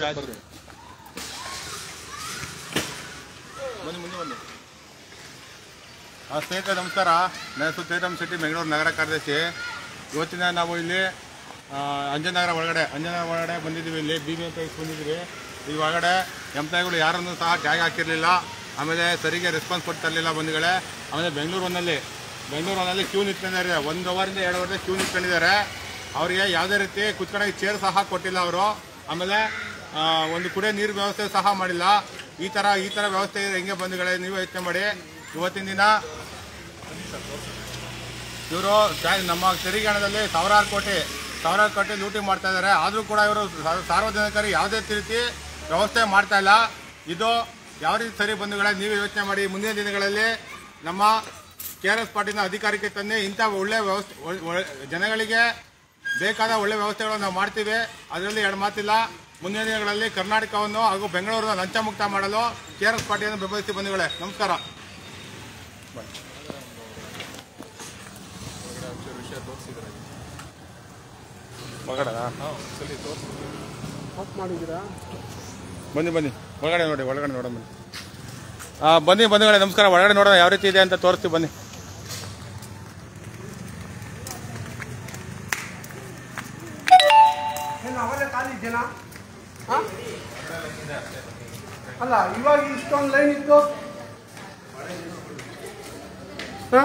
ಬರ್ರಿ ಬನ್ನಿ ಮುಂದೆ ಬನ್ನಿ ಆ, ಸ್ನೇಹಿತರೆ ನಮಸ್ಕಾರ ನನ್ನ ಹೆಸರು ಚೇತಮ್ ಶೆಟ್ಟಿ ಬೆಂಗಳೂರು ನಗರ ಕಾರ್ಯದರ್ಶಿ ಇವತ್ತಿನ ನಾವು ಇಲ್ಲಿ ಆ, ಅಂಜನಗರ ಒಳಗಡೆ ಅಂಜನಗರ ಒಳಗಡೆ ಬಂದಿದ್ದೀವಿ ಇಲ್ಲಿ ಬಿ ಬಿ ಎಂ ಬಂದಿದ್ದೀವಿ ಈ ಒಳಗಡೆ ಎಂಪ್ಲಾಯಿಗಳು ಯಾರನ್ನೂ ಸಹ ಟ್ಯಾಗ್ ಹಾಕಿರಲಿಲ್ಲ ಆಮೇಲೆ ಸರಿಗೆ ರೆಸ್ಪಾನ್ಸ್ ಕೊಡ್ತಾ ಇರಲಿಲ್ಲ ಬಂಧುಗಳೇ ಆಮೇಲೆ ಬೆಂಗಳೂರು ಒನ್ನಲ್ಲಿ ಬೆಂಗಳೂರು ಒನ್ನಲ್ಲಿ ಕ್ಯೂ ನಿಂತ್ಕೊಂಡಿದ್ದಾರೆ ಒಂದು ಅವರಿಂದ ಎರಡು ಅವರ್ದ ಕ್ಯೂ ನಿಂತ್ಕೊಂಡಿದ್ದಾರೆ ಅವರಿಗೆ ಯಾವುದೇ ರೀತಿ ಕುತ್ಕೊಳ್ಳೋಕೆ ಚೇರ್ ಸಹ ಕೊಟ್ಟಿಲ್ಲ ಅವರು ಆಮೇಲೆ ಆ, ಒಂದು ಕುಡಿಯೋ ನೀರು ವ್ಯವಸ್ಥೆ ಸಹ ಮಾಡಿಲ್ಲ ಈ ಥರ ಈ ಥರ ವ್ಯವಸ್ಥೆ ಹೆಂಗೆ ಬಂಧುಗಳೇ ನೀವು ಯೋಚನೆ ಮಾಡಿ ಇವತ್ತಿನ ದಿನ ಇವರು ನಮ್ಮ ತೆರಿಗೆ ಹಣದಲ್ಲಿ ಸಾವಿರಾರು ಕೋಟಿ ಸಾವಿರಾರು ಕೋಟಿ ಲೂಟಿ ಮಾಡ್ತಾ ಇದ್ದಾರೆ ಆದರೂ ಕೂಡ ಇವರು ಸಾರ್ವಜನಿಕರಿಗೆ ಯಾವುದೇ ರೀತಿ ವ್ಯವಸ್ಥೆ ಮಾಡ್ತಾ ಇಲ್ಲ ಇದು ಯಾವ ರೀತಿ ಸರಿ ಬಂಧುಗಳೇ ನೀವು ಯೋಚನೆ ಮಾಡಿ ಮುಂದಿನ ದಿನಗಳಲ್ಲಿ ನಮ್ಮ ಕೆ ಆರ್ ಎಸ್ ಪಾರ್ಟಿನ ಅಧಿಕಾರಕ್ಕೆ ತಂದು ಇಂಥ ಒಳ್ಳೆ ವ್ಯವಸ್ಥೆ ಒಳ್- ಒಳ್- ಜನಗಳಿಗೆ ಬೇಕಾದ ಒಳ್ಳೆ ವ್ಯವಸ್ಥೆಗಳನ್ನು ನಾವು ಮಾಡ್ತೀವಿ ಅದರಲ್ಲಿ ಎರಡು ಮಾತಿಲ್ಲ ಮುಂದಿನ ದಿನಗಳಲ್ಲಿ ಕರ್ನಾಟಕವನ್ನು ಹಾಗೂ ಬೆಂಗಳೂರನ್ನು ಲಂಚ ಮುಕ್ತ ಮಾಡಲು ಕೆ ಆರ್ ಎಸ್ ಪಾರ್ಟಿಯನ್ನು ಬೆಂಬಲಿಸಿ ಬಂಧುಗಳೇ ನಮಸ್ಕಾರ ಆಫ್ ಮಾಡಿದ್ದೀರಾ ಬನ್ನಿ ಬನ್ನಿ ಒಳಗಡೆ ನೋಡಿ ಒಳಗಡೆ ನೋಡೋಣ ಬನ್ನಿ ಆ, ಬನ್ನಿ ಬಂಧುಗಳೇ ನಮಸ್ಕಾರ ಒಳಗಡೆ ನೋಡೋಣ ಯಾವ ರೀತಿ ಇದೆ ಅಂತ ತೋರಿಸ್ತೀವಿ ಬನ್ನಿ ಏನು ಅವರೇ ಖಾಲಿ ಜನ ಆ? ಅಲ್ಲ ಇವಾಗ ಇಷ್ಟೊಂದು ಲೈನ್ ಇತ್ತು ಹಾ?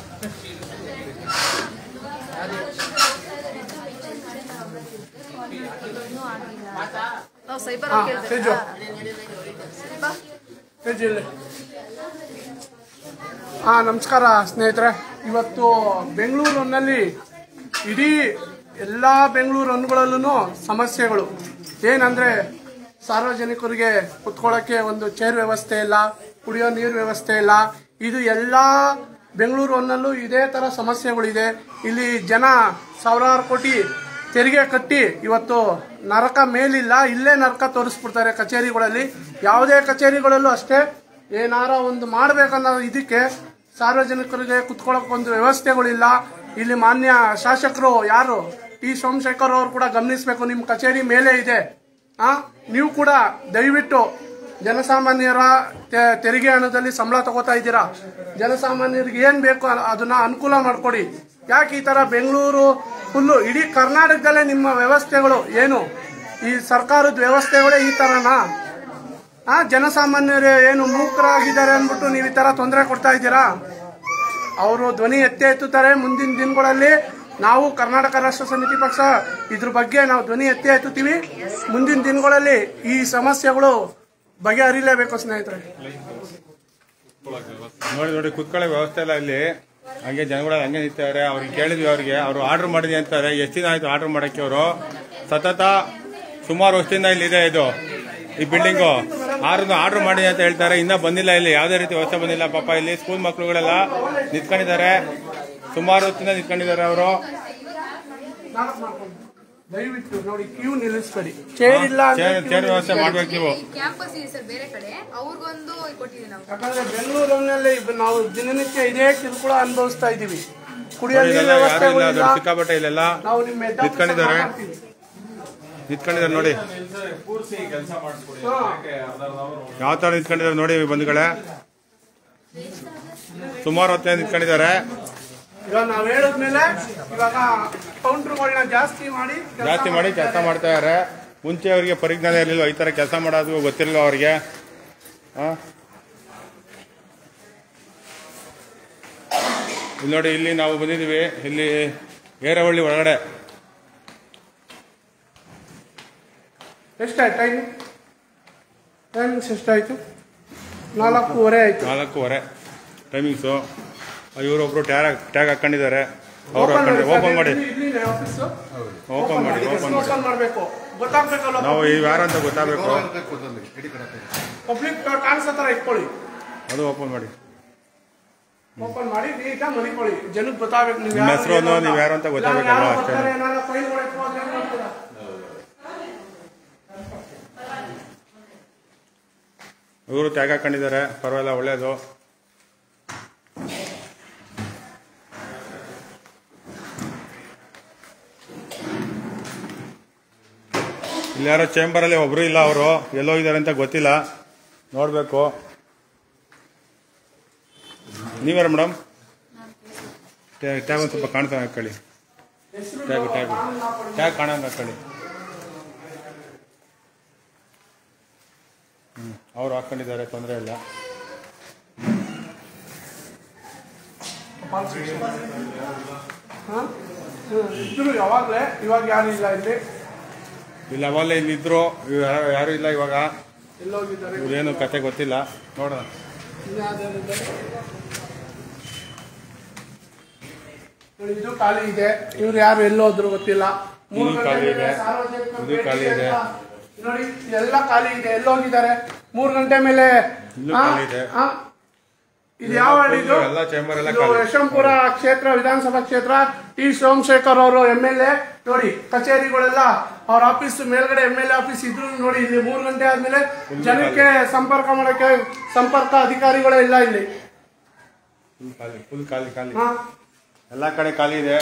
ನಾವು ಸೈಬರ್ ಹಾ, ಕೇಳ್ಬೇಕಾ? ತೇಜು. ಬಾ. ಹೇಳಿ ಇಲ್ಲಿ. ಹಾ ನಮಸ್ಕಾರ ಸ್ನೇಹಿತರೆ ಇವತ್ತು ಬೆಂಗಳೂರಿನಲ್ಲಿ ಇಡೀ ಎಲ್ಲ ಬೆಂಗಳೂರು ಹಣ್ಣುಗಳಲ್ಲೂ ಸಮಸ್ಯೆಗಳು ಏನಂದ್ರೆ ಸಾರ್ವಜನಿಕರಿಗೆ ಕುತ್ಕೊಳ್ಳೋಕ್ಕೆ ಒಂದು ಚೇರ್ ವ್ಯವಸ್ಥೆ ಇಲ್ಲ ಕುಡಿಯೋ ನೀರು ವ್ಯವಸ್ಥೆ ಇಲ್ಲ ಇದು ಎಲ್ಲ ಬೆಂಗಳೂರು ಹಣ್ಣಲ್ಲೂ ಇದೇ ಥರ ಸಮಸ್ಯೆಗಳಿದೆ ಇಲ್ಲಿ ಜನ ಸಾವಿರಾರು ಕೋಟಿ ತೆರಿಗೆ ಕಟ್ಟಿ ಇವತ್ತು ನರಕ ಮೇಲಿಲ್ಲ ಇಲ್ಲೇ ನರಕ ತೋರಿಸ್ಬಿಡ್ತಾರೆ ಕಚೇರಿಗಳಲ್ಲಿ ಯಾವುದೇ ಕಚೇರಿಗಳಲ್ಲೂ ಅಷ್ಟೇ ಏನಾರ ಒಂದು ಮಾಡ್ಬೇಕನ್ನೋ ಇದಕ್ಕೆ ಸಾರ್ವಜನಿಕರಿಗೆ ಕುತ್ಕೊಳ್ಳೋಕೆ ಒಂದು ವ್ಯವಸ್ಥೆಗಳಿಲ್ಲ ಇಲ್ಲಿ ಮಾನ್ಯ ಶಾಸಕರು ಯಾರು ಟಿ ಸೋಮಶೇಖರ್ ಅವರು ಕೂಡ ಗಮನಿಸಬೇಕು ನಿಮ್ಮ ಕಚೇರಿ ಮೇಲೆ ಇದೆ ಆ ನೀವು ಕೂಡ ದಯವಿಟ್ಟು ಜನಸಾಮಾನ್ಯರ ತೆ- ತೆರಿಗೆ ಹಣದಲ್ಲಿ ಸಂಬಳ ತಗೋತಾ ಇದ್ದೀರಾ ಜನಸಾಮಾನ್ಯರಿಗೆ ಏನ್ ಬೇಕು ಅ- ಅದನ್ನ ಅನುಕೂಲ ಮಾಡ್ಕೊಡಿ ಯಾಕೆ ಈ ತರ ಬೆಂಗಳೂರು ಫುಲ್ಲು ಇಡೀ ಕರ್ನಾಟಕದಲ್ಲೇ ನಿಮ್ಮ ವ್ಯವಸ್ಥೆಗಳು ಏನು ಈ ಸರ್ಕಾರದ ವ್ಯವಸ್ಥೆಗಳೇ ಈ ತರನಾ ಆ ಜನಸಾಮಾನ್ಯರು ಏನು ಮೂಕರಾಗಿದ್ದಾರೆ ಅಂದ್ಬಿಟ್ಟು ನೀವು ಈ ತರ ತೊಂದರೆ ಕೊಡ್ತಾ ಇದ್ದೀರಾ ಅವರು ಧ್ವನಿ ಎತ್ತಿ ಎತ್ತುತ್ತಾರೆ ಮುಂದಿನ ದಿನಗಳಲ್ಲಿ ನಾವು ಕರ್ನಾಟಕ ರಾಷ್ಟ್ರ ಸಮಿತಿ ಪಕ್ಷ ಇದ್ರ ಬಗ್ಗೆ ನಾವು ಧ್ವನಿ ಎತ್ತಿ ಎತ್ತುತ್ತೀವಿ ಮುಂದಿನ ದಿನಗಳಲ್ಲಿ ಈ ಸಮಸ್ಯೆಗಳು ಬಗೆಹರಿಲೇಬೇಕು ಸ್ನೇಹಿತರೆ ನೋಡಿ ನೋಡಿ ಕುತ್ಕೊಳ್ಳೋ ವ್ಯವಸ್ಥೆ ಇಲ್ಲ ಇಲ್ಲಿ ಹಂಗೆ ಜನಗಳು ಹಂಗೆ ನಿಂತಾರೆ ಅವ್ರಿಗೆ ಕೇಳಿದ್ವಿ ಅವ್ರಿಗೆ ಅವರು ಆರ್ಡರ್ ಮಾಡಿದ್ವಿ ಅಂತಾರೆ ಎಷ್ಟು ದಿನ ಆಯ್ತು ಆರ್ಡರ್ ಮಾಡಕ್ಕೆ ಅವರು ಸತತ ಸುಮಾರು ವರ್ಷದಿಂದ ಇಲ್ಲಿ ಇದೆ ಇದು ಈ ಬಿಲ್ಡಿಂಗು ಆರು ಆರ್ಡರ್ ಮಾಡಿ ಅಂತ ಹೇಳ್ತಾರೆ ಇನ್ನ ಬಂದಿಲ್ಲ ಇಲ್ಲಿ ಯಾವುದೇ ರೀತಿ ವ್ಯವಸ್ಥೆ ಬಂದಿಲ್ಲ ಪಾಪ ಇಲ್ಲಿ ಸ್ಕೂಲ್ ಮಕ್ಕಳುಗಳೆಲ್ಲ ನಿಂತ್ಕೊಂಡಿದ್ದಾರೆ ಸುಮಾರು ಹೊತ್ತಿಂದ ನಿಂತ್ಕೊಂಡಿದ್ದಾರೆ ಅವರು ನಾಲ್ಕು ಮಾಡ್ಕೊಂಡು. ದಯವಿಟ್ಟು ನೋಡಿ ಕ್ಯೂ ನಿಲ್ಲಿಸ್ಬೇಡಿ ಚೇರ್ ಇಲ್ಲ ಅಂದ್ರೆ ಚೇರ್ queue ಚೇರ್ ವ್ಯವಸ್ಥೆ ನಿಲ್ಲಿಸ್ಬೇಡಿ. ಮಾಡ್ಬೇಕು ನೀವು ಕ್ಯಾಂಪಸ್ ಇದೆ ಸರ್ ಬೇರೆ ಕಡೆ ಅವ್ರಿಗೊಂದು ಕೊಟ್ಟಿದ್ದೀವಿ ನಾವು ಯಾಕಂದ್ರೆ ಬೆಂಗಳೂರಿನಲ್ಲಿ ಇಬ್ಬ- ನಾವು ದಿನನಿತ್ಯ ಇದೇ ಕಿರುಕುಳ ಅನುಭವಿಸ್ತಾ ಇದೀವಿ ಕುಡಿಯೋ ನೀರು ಇದೆಲ್ಲ ಯಾರು ಇಲ್ಲ ವ್ಯವಸ್ಥೆಗಳಿಲ್ಲ ದೊಡ್ಡ ಸಿಕ್ಕಾಪಟ್ಟೆ ಇಲ್ಲೆಲ್ಲ ನಾವು ನಿಮ್ಮ ಹೆಡ್ ಆಫೀಸ್ ನಿಂತ್ಕೊಂಡಿದ್ದಾರೆ. ಮಾಡ್ತೀವಿ. ನಿಂತ್ಕೊಂಡಿದ್ದಾರೆ ನೋಡಿ ಹಾ. ಯಾವ ತರ ನಿಂತ್ಕೊಂಡಿದ್ದಾರೆ ನೋಡಿ ಬಂಧುಗಳೇ ಸುಮಾರು ಹೊತ್ತಿನ ನಿಂತ್ಕೊಂಡಿದ್ದಾರೆ ಇವಾಗ ನಾವ್ ಹೇಳಿದ್ಮೇಲೆ ಇವಾಗ ಕೌಂಟರ್ಗಳನ್ನ ಜಾಸ್ತಿ ಮಾಡಿ ಕೆಲ್ಸ ಜಾಸ್ತಿ ಮಾಡಿ ಕೆಲಸ ಮಾಡ್ತಾ ಇದ್ದಾರೆ ಮುಂಚೆ ಅವರಿಗೆ ಪರಿಜ್ಞಾನ ಇರಲಿಲ್ಲ ಈ ತರ ಕೆಲಸ ಮಾಡೋದು ಗೊತ್ತಿರಲಿಲ್ಲ ಅವರಿಗೆ ಇಲ್ಲಿ ನೋಡಿ ಇಲ್ಲಿ ನಾವು ಬಂದಿದ್ದೀವಿ ಇಲ್ಲಿ ಏರವಳ್ಳಿ ಒಳಗಡೆ ಎಷ್ಟಾಯ್ತು ಟೈಮ್ ಟೈಮಿಂಗ್ಸ್ ಎಷ್ಟಾಯ್ತು ನಾಲ್ಕೂವರೆ ಆಯ್ತು ನಾಲ್ಕೂವರೆ ಟೈಮಿಂಗ್ಸು ಇವರೊಬ್ರು ಟ್ಯಾಗ್ ಟ್ಯಾಗ್ ಹಾಕೊಂಡಿದ್ದಾರೆ ಅವ್ರು ಹಾಕೊಂಡಿದ್ದಾರೆ ಓಪನ್ ಮಾಡಿ ಆಫೀಸು ಓಪನ್ ಮಾಡಿ ಓಪನ್ ಮಾಡಿ ಓಪನ್ ಮಾಡಬೇಕು ಗೊತ್ತಾಗ್ಬೇಕಲ್ಲ ನಾವು ಈ ಯಾರು ಅಂತ ಗೊತ್ತಾಗಬೇಕು ಪಬ್ಲಿಕ್ ಕಾಣಿಸೋ ಥರ ಇಟ್ಕೊಳ್ಳಿ ಅದು ಓಪನ್ ಮಾಡಿ ಓಪನ್ ಮಾಡಿ ನೀಟಾಗಿ ಮಲಿಕೊಳ್ಳಿ ಜನಕ್ಕೆ ಗೊತ್ತಾಗ್ಬೇಕು ನೀವು ನಿಮ್ಮ ಹೆಸರು ಅನ್ನೋ ನೀವು ಯಾರು ಅಂತ ಗೊತ್ತಾಗ್ಬೇಕಲ್ವಾ ಅಷ್ಟೇ ಇವರು ಟ್ಯಾಗ್ ಹಾಕೊಂಡಿದ್ದಾರೆ ಪರವಾಗಿಲ್ಲ ಒಳ್ಳೇದು ಇಲ್ಲಿ ಯಾರೋ ಚೇಂಬರಲ್ಲಿ ಒಬ್ರು ಇಲ್ಲ ಅವರು ಎಲ್ಲೋ ಇದ್ದಾರೆ ಅಂತ ಗೊತ್ತಿಲ್ಲ ನೋಡಬೇಕು ನೀವ್ಯಾರ ಮೇಡಮ್ ಟ್ಯಾಗ್ ಒಂದು ಸ್ವಲ್ಪ ಕಾಣ್ತಾ ಹಾಕೊಳ್ಳಿ ಟ್ಯಾಗ್ ಟ್ಯಾಗ್ ಟ್ಯಾಗ್ ಕಾಣಂಗೆ ಹಾಕೊಳ್ಳಿ ಹ್ಞೂ ಅವ್ರು ಹಾಕೊಂಡಿದ್ದಾರೆ ತೊಂದರೆ ಇಲ್ಲ ಹಾ? ಹ್ಮ್. ಇದ್ರು ಯಾವಾಗ್ಲೇ ಇವಾಗ ಯಾರು ಇಲ್ಲ ಇಲ್ಲಿ ಇಲ್ಲಿ ಅವಾಗಲೇ ಇಲ್ಲಿದ್ರು ಇವ್ರು ಯಾರು ಯಾರು ಇಲ್ಲ ಇವಾಗ ಎಲ್ಲೋಗಿದ್ದಾರೆ ಇವ್ರೇನು ಕತೆ ಗೊತ್ತಿಲ್ಲ ನೋಡೋಣ ಇನ್ಯಾವ್ದ್ಯಾವ್ದಿದೆ? ನೋಡಿ, ಇದು ಖಾಲಿ ಇದೆ ಇವ್ರು ಯಾರು ಎಲ್ಲೋದ್ರು ಗೊತ್ತಿಲ್ಲ ಮೂರು ಇದು ಗಂಟೆ ಖಾಲಿ ಮೇಲೆ ಇದೆ. ಸಾರ್ವಜನಿಕರು ಇದು ಖಾಲಿ ಇದೆ. ಭೇಟಿ ನೋಡಿ ಎಲ್ಲ ಖಾಲಿ ಇದೆ ಎಲ್ಲೋಗಿದ್ದಾರೆ ಮೂರು ಗಂಟೆ ಮೇಲೆ ಇಲ್ಲೂ ಆ? ಖಾಲಿ ಇದೆ. ಆ? ಇದು ಯಾವ ಹಳ್ಳಿ ಇದು ಎಲ್ಲ ಚೇಂಬರ್ ಎಲ್ಲ ಇದು ಖಾಲಿ ಯಶವಂತಪುರ ಕ್ಷೇತ್ರ ವಿಧಾನಸಭಾ ಕ್ಷೇತ್ರ ಟಿ ಸೋಮಶೇಖರ್ ಅವರು ಎಂ ಎಲ್ ಎ ನೋಡಿ ಕಚೇರಿಗಳೆಲ್ಲ ಅವ್ರ ಆಫೀಸ್ ಮೇಲ್ಗಡೆ ಎಂ ಎಲ್ ಎ ಆಫೀಸ್ ಇದ್ರು ನೋಡಿ ಇಲ್ಲಿ ಮೂರು ಗಂಟೆ ಆದ್ಮೇಲೆ ಜನಕ್ಕೆ ಸಂಪರ್ಕ ಮಾಡಕ್ಕೆ ಸಂಪರ್ಕ ಅಧಿಕಾರಿಗಳೇ ಇಲ್ಲ ಇಲ್ಲಿ ಫುಲ್ ಖಾಲಿ ಫುಲ್ ಖಾಲಿ ಖಾಲಿ ಹಾ ಎಲ್ಲ ಕಡೆ ಖಾಲಿ ಇದೆ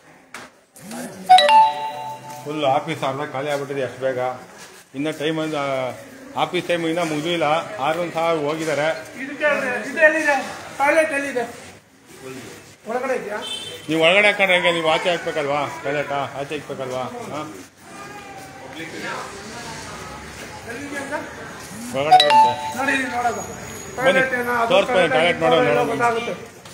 ಫುಲ್ ಆಫೀಸ್ ಅರ್ಧ ಖಾಲಿ ಆಗ್ಬಿಟ್ಟಿದೆ ಎಷ್ಟು ಬೇಗ ಇನ್ನು ಟೈಮ್ ಒಂದು ಆಫೀಸ್ ಟೈಮ್ ಇನ್ನೂ ಮುಗಿದಿಲ್ಲ ಆರು ಒಂದು ಸಾವಿರ ಹೋಗಿದ್ದಾರೆ ಇದಕ್ಕೆ ಇದು ಎಲ್ಲಿದೆ ಟಾಯ್ಲೆಟ್ ಎಲ್ಲಿದೆ ಒಳಗಡೆ ಇದೆಯಾ ನೀವು ಒಳಗಡೆ ಹಾಕೊಂಡ್ರೆ ಹೆಂಗೆ ನೀವು ಆಚೆ ಹಾಕ್ಬೇಕಲ್ವಾ ಟಾಯ್ಲೆಟಾ ಆಚೆ ಹಾಕ್ಬೇಕಲ್ವಾ ಹಾಂ ಎಲ್ಲಿದೆ ಅಂತ ಒಳಗಡೆ ಇರುತ್ತೆ. ನೋಡಿ ಇಲ್ಲಿ ನೋಡೋದು ಬನ್ನಿ, ಟಾಯ್ಲೆಟ್ ಏನೋ ಅದು ತೋರ್ಸ್ ಬನ್ನಿ, ಟಾಯ್ಲೆಟ್ ನೋಡೋಣ, ಎಲ್ಲ ನೋಡೋಣ. ಗೊತ್ತಾಗುತ್ತೆ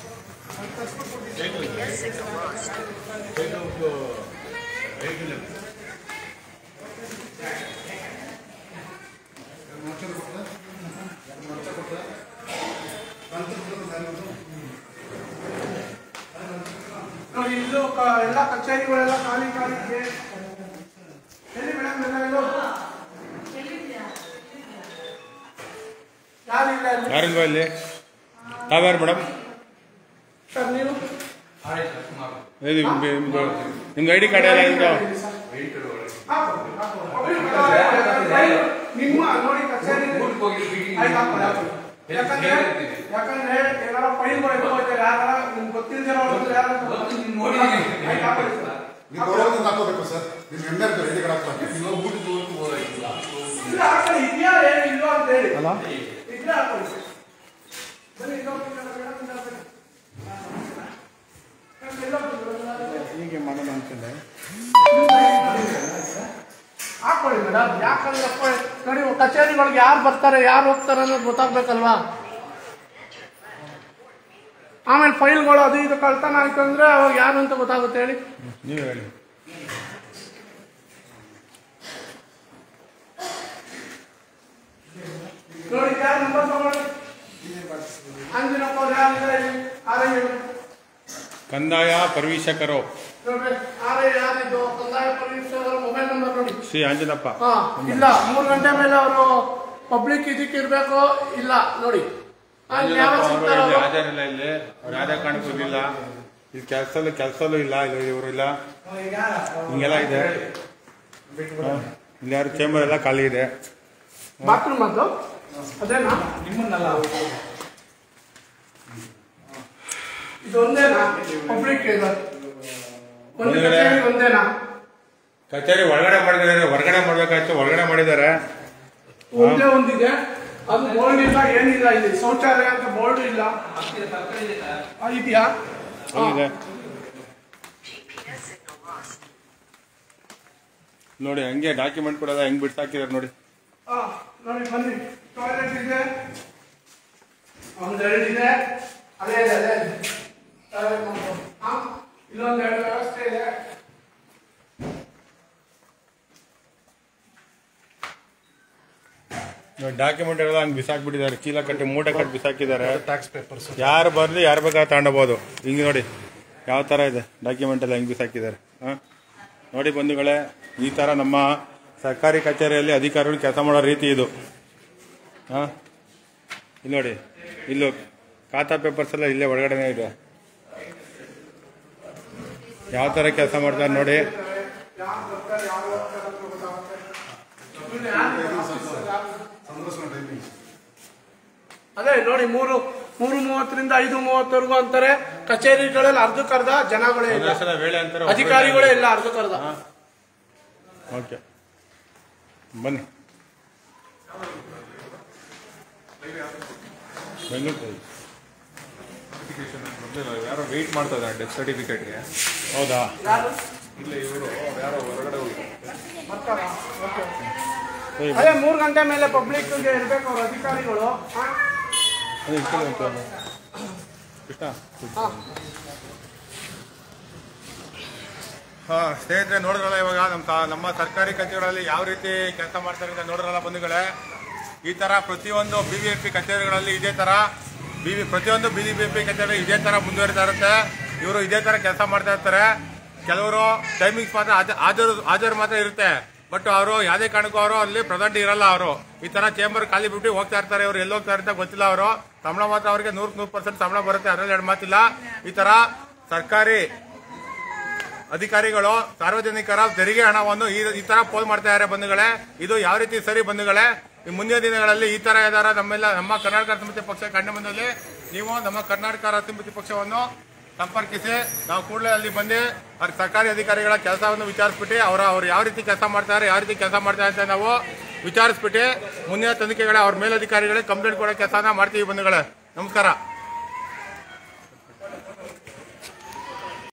ನೋಡಿ ಇದು ಕ- ಎಲ್ಲ ಕಚೇರಿಗಳೆಲ್ಲ ಖಾಲಿ ಖಾಲಿ ಇದೆ ಎಲ್ಲಿ ಮೇಡಮ್ ಎಲ್ಲ ಇದು ಯಾರಿಲ್ಲ ಇಲ್ಲಿ ಯಾರಿಲ್ವಾ ಇಲ್ಲಿ ತಾವ್ಯಾರು ಮೇಡಮ್ ಸರ್ ನೀವು ಇದು ನಿಮ್ದು- ನಿಮ್ದು ನಿಮ್ದು ಐ ಡಿ ಕಾರ್ಡ್ ಎಲ್ಲ ನಿಮ್ದು ನಿಮ್ಮ ನೋಡಿ ಕಚೇರಿ ಆಯ್ತು, ಹಾಕೊಳ್ಳಿ, ಹಾಕೊಳ್ಳಿ. ಯಾಕಂದ್ರೆ ಯಾಕಂದ್ರೆ ಏನಾರ ಫೈಲ್ಗಳು ಎದ್ದು ಹೋಗ್ತಾರೆ ಯಾರ ನಿಮ್ಗೆ ಗೊತ್ತಿಲ್ದಿರೋ ಯಾರು ಆಯ್ತು, ಹಾಕೊಳ್ಳಿ ಸರ್. ನೀವು ಬರೋದನ್ನ ಹಾಕೋಬೇಕು ಸರ್ ನಿಮ್ಗೆ ಹೆಮ್ಮೆ ಇರ್ತದೆ ಐಡಿ ಕಾರ್ಡ್ ಹಾಕ್ತಾರೆ ಇಲ್ಲ ಹಾಕೊಳ್ಳಿ ಇದೆಯಾ ಏನು ಇಲ್ವಾ ಅಂತ ಹೇಳಿ ಇದ್ರೆ ಹಾಕೊಳ್ಳಿ ಬನ್ನಿ ಇನ್ನೊಬ್ರು ಇದ್ದಾರೆ, ಮೇಡಮ್ ಇದ್ದಾರೆ, ಬನ್ನಿ. ಮೇಡಮ್, ಇನ್ನೊಬ್ರು ಇದ್ದಾರೆ. ಹೀಗೆ ಮಾಡೋಣ ಅಂತಿದ್ದೆ ಹಾಕೊಳ್ಳಿ ಮೇಡಮ್ ಯಾಕಂದ್ರೆ ಅಪ್ಪ ನೋಡಿ ಕಚೇರಿಗಳಿಗೆ ಯಾರು ಬರ್ತಾರೆ ಯಾರು ಹೋಗ್ತಾರೆ ಅನ್ನೋದು ಗೊತ್ತಾಗ್ಬೇಕಲ್ವಾ ಆಮೇಲೆ ಫೈಲ್ಗಳು ಅದು ಇದು ಕಳ್ತನ ಆಯ್ತು ಅಂದ್ರೆ ಅವಾಗ ಯಾರು ಅಂತ ಗೊತ್ತಾಗುತ್ತೆ ಹೇಳಿ ನೀವು ಹೇಳಿ ನೋಡಿ ಯಾರು ನಂಬರ್ ತಗೊಳ್ಳಿ ಅಂಜಿನಪ್ಪ ಅವ್ರು ಯಾರು ಇದ್ದಾರೆ ಇಲ್ಲಿ? ಆರೈ ಇವ್ರು. ಕಂದಾಯ ಪರಿವೀಕ್ಷಕರು ನೋಡ್ರಿ ಆರೈ ಯಾರಿದ್ದು ಕಂದಾಯ ಪರಿವೀಕ್ಷಕರ ಮೊಬೈಲ್ ನಂಬರ್ ನೋಡಿ ಶ್ರೀ ಆಂಜನಪ್ಪ ಹಾ ಇಲ್ಲ ಮೂರು ಗಂಟೆ ಮೇಲೆ ಅವರು ಪಬ್ಲಿಕ್ ಇದಕ್ಕೆ ಇರ್ಬೇಕು ಇಲ್ಲ ನೋಡಿ ಅಲ್ಲಿ ಯಾವಾಗ ಆಂಜನಪ್ಪ ಅವರು ಸಿಗ್ತಾರೋ ಇಲ್ಲಿ ಹಾಜರಿಲ್ಲ ಇಲ್ಲಿ ಅವ್ರು ಯಾವುದೇ ಕಾರಣಕ್ಕೂ ಇಲ್ಲ ಇಲ್ಲಿ ಕೆಲಸಲ್ಲೂ ಕೆಲಸಲ್ಲೂ ಇಲ್ಲ ಇಲ್ಲಿ ಇವರು ಇಲ್ಲ ಹಿಂಗೆಲ್ಲ ಇದೆ ಹಾ. ಇಲ್ಲಿ ಯಾರು ಚೇಂಬರ್ ಎಲ್ಲ ಖಾಲಿ ಇದೆ ಬಾತ್ರೂಮ್ ಅದು ಅದೇನಾ ಇದು ಒಂದೇನಾ ಪಬ್ಲಿಕ್ ಇದು ಒಂದು ಒಂದೇ. ಕಚೇರಿ ಒಂದೇನಾ ಕಚೇರಿ ಒಳಗಡೆ ಮಾಡಿದ್ದಾರೆ ಹೊರಗಡೆ ಮಾಡ್ಬೇಕಾಯ್ತು ಒಳಗಡೆ ಮಾಡಿದ್ದಾರೆ ಒಂದೇ ಒಂದಿದೆ ಅದು ಬೋರ್ಡ್ ಇಲ್ಲ ಏನಿಲ್ಲ ಇಲ್ಲಿ ಶೌಚಾಲಯ ಅಂತ ಬೋರ್ಡ್ ಇಲ್ಲ ಆ, ಇದೆಯಾ ಹಾ. ಇದೆ ನೋಡಿ ಹಂಗೆ ಡಾಕ್ಯುಮೆಂಟ್ ಕೊಡೋದ ಹೆಂಗ್ ಬಿಡ್ಸಾಕಿದಾರೆ ನೋಡಿ ಹಾ, ನೋಡಿ ಬನ್ನಿ ಟಾಯ್ಲೆಟ್ ಇದೆ ಒಂದು ಎರಡು ಇದೆ ಅದೇ ಇದೆ ಅದೇ ಇದೆ ಟಾಯ್ಲೆಟ್ ಮಾಡ್ಬೋದು. ಹಾ, ಇಲ್ಲೊಂದು ಎರಡು ವ್ಯವಸ್ಥೆ ಇದೆ ಡಾಕ್ಯುಮೆಂಟ್ ಎಲ್ಲ ಹಂಗೆ ಬಿಸಾಕ್ಬಿಟ್ಟಿದ್ದಾರೆ ಚೀಲ ಕಟ್ಟಿ ಮೂಟೆ ಕಟ್ಟಿ ಬಿಸಾಕಿದ್ದಾರೆ ಟ್ಯಾಕ್ಸ್ ಪೇಪರ್ಸ್ ಯಾರು ಬರಲಿ ಯಾರು ಬೇಕಾದ್ರೆ ತಗೊಂಡೋಗ್ಬೋದು ಹಿಂಗೆ ನೋಡಿ ಯಾವ ಥರ ಇದೆ ಡಾಕ್ಯುಮೆಂಟ್ ಎಲ್ಲ ಹೆಂಗೆ ಬಿಸಾಕಿದ್ದಾರೆ ಹಾಂ ನೋಡಿ ಬಂಧುಗಳೇ ಈ ಥರ ನಮ್ಮ ಸರ್ಕಾರಿ ಕಚೇರಿಯಲ್ಲಿ ಅಧಿಕಾರಿಗಳು ಕೆಲಸ ಮಾಡೋ ರೀತಿ ಇದು ಹಾಂ ಇಲ್ಲಿ ನೋಡಿ ಇಲ್ಲೂ ಖಾತಾ ಪೇಪರ್ಸ್ ಎಲ್ಲ ಇಲ್ಲೇ ಒಳಗಡೆನೇ ಇದೆ ಯಾವ ಥರ ಕೆಲಸ ಮಾಡ್ತಾರೆ ನೋಡಿ ಯಾರು ಬರ್ತಾರೆ ಯಾರು ಹೋಗ್ತಾರೆ ಅಂತ ಗೊತ್ತಾಗುತ್ತೆ ಇವ್ನು ಯಾರು ಆಫೀಸಲ್ಲಿ ಯಾರು? ಸಂದರ್ಶನ ಟೈಮಿಂಗ್ ಅದೇ ನೋಡಿ ಮೂರು ಮೂರು ಮೂವತ್ತರಿಂದ ಐದು ಮೂವತ್ತವರೆಗೂ ಅಂತಾರೆ ಕಚೇರಿಗಳಲ್ಲಿ ಅರ್ಧಕ್ಕರ್ಧ ಜನಗಳೇ ಇಲ್ಲ ಸಂದರ್ಶನ ವೇಳೆ ಅಂತಾರೆ ಅಧಿಕಾರಿಗಳೇ ಇಲ್ಲ ಅರ್ಧಕ್ಕರ್ಧ ಓಕೆ ಬನ್ನಿ ಬೆಂಗಳೂರು ಯಾರೋ ವೆಯ್ಟ್ ಮಾಡ್ತಾ ಇದ್ದಾರೆ ಡೆತ್ ಸರ್ಟಿಫಿಕೇಟ್ಗೆ ಹೌದಾ ಯಾರು ಇಲ್ಲ ಇವರು ಯಾರೋ ಹೊರಗಡೆ ಹೋಗಿ ಬರ್ತಾರಾ ಓಕೆ ಸರಿ ಅದೇ ಮೂರು ಗಂಟೆ ಮೇಲೆ ಪಬ್ಲಿಕ್ಗೆ ಇರಬೇಕು ಅವ್ರ ಅಧಿಕಾರಿಗಳು ಹಾ? ಅದೇ ಇಟ್ಕೊಳ್ಳಿ ಅಂತ ಕೃಷ್ಣ ಹಾ. ಹಾ ಸ್ನೇಹಿತರೆ ನೋಡಿದ್ರಲ್ಲ ಇವಾಗ ನಮ್ಮ ಸ- ನಮ್ಮ ಸರ್ಕಾರಿ ಕಚೇರಿಗಳಲ್ಲಿ ಯಾವ ರೀತಿ ಕೆಲಸ ಮಾಡ್ತಾರೆ ಅಂತ ನೋಡಿದ್ರಲ್ಲ ಬಂಧುಗಳೇ ಈ ತರ ಪ್ರತಿಯೊಂದು ಬಿ ಬಿ ಎಂ ಪಿ ಕಚೇರಿಗಳಲ್ಲಿ ಇದೇ ತರ ಬಿ ಬಿ ಪ್ರತಿಯೊಂದು ಬಿ ಬಿ ಎಂ ಪಿ ಕಚೇರಿ ಇದೇ ತರ ಮುಂದುವರಿತಾ ಇರುತ್ತೆ ಇವರು ಇದೇ ತರ ಕೆಲಸ ಮಾಡ್ತಾ ಇರ್ತಾರೆ ಕೆಲವರು ಟೈಮಿಂಗ್ಸ್ ಮಾತ್ರ ಹಾಜ- ಹಾಜರು ಹಾಜರು ಮಾತ್ರ ಇರುತ್ತೆ ಬಟ್ ಅವರು ಯಾವುದೇ ಕಾರಣಕ್ಕೂ ಅವರು ಅಲ್ಲಿ ಪ್ರೆಸೆಂಟ್ ಇರಲ್ಲ ಅವರು ಈ ತರ ಚೇಂಬರ್ ಖಾಲಿ ಬಿಟ್ಟು ಹೋಗ್ತಾ ಇರ್ತಾರೆ ಇವರು ಎಲ್ಲಿ ಹೋಗ್ತಾ ಇರ್ತಾರೆ ಗೊತ್ತಿಲ್ಲ ಅವರು ಸಂಬಳ ಮಾತ್ರ ಅವರಿಗೆ ನೂರ್ ನೂರು ಪರ್ಸೆಂಟ್ ಸಂಬಳ ಬರುತ್ತೆ ಅದ್ರಲ್ಲಿ ಎರಡು ಮಾತಿಲ್ಲ ಈ ತರ ಸರ್ಕಾರಿ ಅಧಿಕಾರಿಗಳು ಸಾರ್ವಜನಿಕರ ತೆರಿಗೆ ಹಣವನ್ನು ಈ ಈ ತರ ಪೋಲ್ ಮಾಡ್ತಾ ಇದ್ದಾರೆ ಬಂಧುಗಳೇ ಇದು ಯಾವ ರೀತಿ ಸರಿ ಬಂಧುಗಳೇ ಈ ಮುಂದಿನ ದಿನಗಳಲ್ಲಿ ಈ ತರ ಯಾವ್ದಾರ ನಮ್ಮೆಲ್ಲ ನಮ್ಮ ಕರ್ನಾಟಕ ಸಮಿತಿ ಪಕ್ಷ ಕಂಡು ಬಂದಲ್ಲಿ ನೀವು ನಮ್ಮ ಕರ್ನಾಟಕ ಸಮಿತಿ ಪಕ್ಷವನ್ನು ಸಂಪರ್ಕಿಸಿ ನಾವು ಕೂಡಲೇ ಅಲ್ಲಿ ಬಂದು ಅವ್ರ ಸರ್ಕಾರಿ ಅಧಿಕಾರಿಗಳ ಕೆಲಸವನ್ನು ವಿಚಾರಿಸ್ಬಿಟ್ಟು ಅವರ ಅವ್ರು ಯಾವ ರೀತಿ ಕೆಲಸ ಮಾಡ್ತಾರೆ ಯಾವ ರೀತಿ ಕೆಲಸ ಮಾಡ್ತಾರೆ ಅಂತ ನಾವು ವಿಚಾರಿಸ್ಬಿಟ್ಟು ಮುಂದಿನ ತನಿಖೆಗಳ ಅವ್ರ ಮೇಲಧಿಕಾರಿಗಳೇ ಕಂಪ್ಲೇಂಟ್ ಕೊಡೋ ಕೆಲಸನ ಮಾಡ್ತೀವಿ ಬಂಧುಗಳೇ ನಮಸ್ಕಾರ